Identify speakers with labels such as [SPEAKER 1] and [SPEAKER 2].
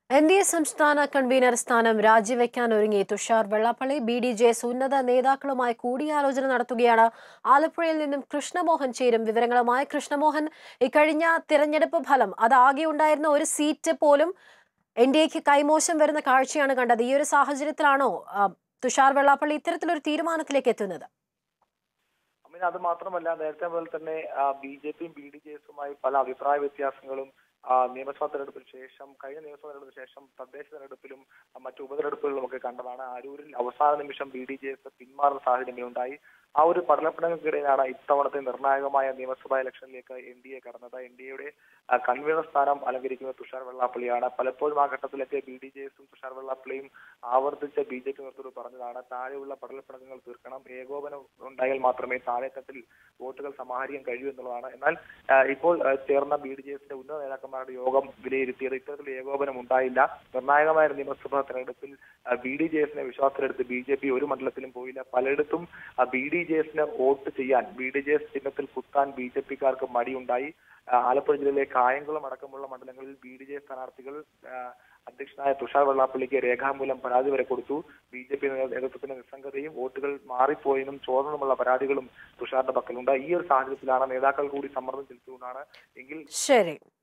[SPEAKER 1] N D A സംസ്ഥാന convener സ്ഥാനം രാജിവെക്കാൻ ഒരുങ്ങി Thushar Vellappally B D J S ഉന്നത നേതാക്കളുമായി കൂടിയാലോചന നടത്തുകയാണ് ആലപ്പുഴയിൽ നിന്നും കൃഷ്ണമോഹൻ ചേരും വിവരങ്ങളുമായി കൃഷ്ണമോഹൻ ഇക്കഴിഞ്ഞ തിരഞ്ഞെടുപ്പ് ഫലം അത് ആകെ ഉണ്ടായിരുന്ന ഒരു സീറ്റ് പോലും എൻ ഡി എക്ക് കൈമോശം വരുന്ന കാഴ്ചയാണ് കണ്ടത് ഈ ഒരു സാഹചര്യത്തിലാണോ ആ, തുഷാർ വെള്ളാപ്പള്ളി ഇത്തരത്തിലൊരു തീരുമാനത്തിലേക്ക് എത്തുന്നത്
[SPEAKER 2] അമീൻ അത് മാത്രമല്ല നേരത്തെ മുതൽ തന്നെ ബി ജെ പിയും ബി ഡി ജെ എസുമായി പല അഭിപ്രായ വ്യത്യാസങ്ങളും ആ, നിയമസഭാ തെരഞ്ഞെടുപ്പിന് ശേഷം കഴിഞ്ഞ നിയമസഭാ തെരഞ്ഞെടുപ്പിന് ശേഷം തദ്ദേശ തെരഞ്ഞെടുപ്പിലും ആ, മറ്റു ഉപതെരഞ്ഞെടുപ്പുകളിലും ഒക്കെ കണ്ടതാണ് അരൂരിൽ അവസാന നിമിഷം ബി ഡി ജെ എസ് പിന്മാറുന്ന സാഹചര്യങ്ങളുണ്ടായി ആ ഒരു പടലപ്പിണങ്ങൾക്കിടയിലാണ് ഇത്തവണത്തെ നിർണായകമായ നിയമസഭാ ഇലക്ഷനിലേക്ക് എൻ ഡി എ കടന്നത് എൻ ഡി എയുടെ കൺവീനർ സ്ഥാനം അലങ്കരിക്കുന്ന തുഷാർ വെള്ളാപ്പള്ളിയാണ് പലപ്പോഴും ആ ഘട്ടത്തിലൊക്കെ ബി ഡി ജെ എസും തുഷാർ വെള്ളാപ്പള്ളിയും ആവർത്തിച്ച ബി ജെ പി നേതൃത്വം പറഞ്ഞതാണ് താഴെയുള്ള പടലപ്പിണക്കങ്ങൾ തീർക്കണം ഏകോപനം ഉണ്ടായാൽ മാത്രമേ താഴെത്തട്ടിൽ വോട്ടുകൾ സമാഹരിക്കാൻ കഴിയൂ എന്നുള്ളതാണ് എന്നാൽ ആ, ഇപ്പോൾ ആ, ചേർന്ന ബി ഡി ജെ എസിന്റെ ഉന്നത നേതാക്കന്മാരുടെ യോഗം വിലയിരുത്തിയത് ഇത്തരത്തിൽ ഏകോപനം ഉണ്ടായില്ല നിർണായകമായ നിയമസഭാ തെരഞ്ഞെടുപ്പിൽ ബി ഡി ജെ എസിനെ വിശ്വാസത്തിലെടുത്ത് ബി ജെ പി ഒരു മണ്ഡലത്തിലും പോയില്ല പലയിടത്തും ബി ഡി ജെ എസിന് വോട്ട് ചെയ്യാൻ ബി ഡി ജെ എസ് ചിഹ്നത്തിൽ കുത്താൻ ബി ജെ പിക്കാർക്ക് മടിയുണ്ടായി ആ, ആലപ്പുഴ ജില്ലയിലെ കായംകുളം അടക്കമുള്ള മണ്ഡലങ്ങളിൽ ബി ഡി ജെ സ്ഥാനാർത്ഥികൾ ആ, അധ്യക്ഷനായ തുഷാർ വെള്ളാപ്പള്ളിക്ക് രേഖാമൂലം പരാതി വരെ കൊടുത്തു ബി ജെ പി നേതൃത്വത്തിന്റെ നിസ്സംഗതയും വോട്ടുകൾ മാറിപ്പോയെന്നും ചോർന്നതുമുള്ള പരാതികളും തുഷാറിന്റെ പക്കലുണ്ട് ഈ ഒരു സാഹചര്യത്തിലാണ് നേതാക്കൾ കൂടി സമ്മർദ്ദം ചെലുത്തുകൊണ്ടാണ് എങ്കിൽ
[SPEAKER 1] ശരി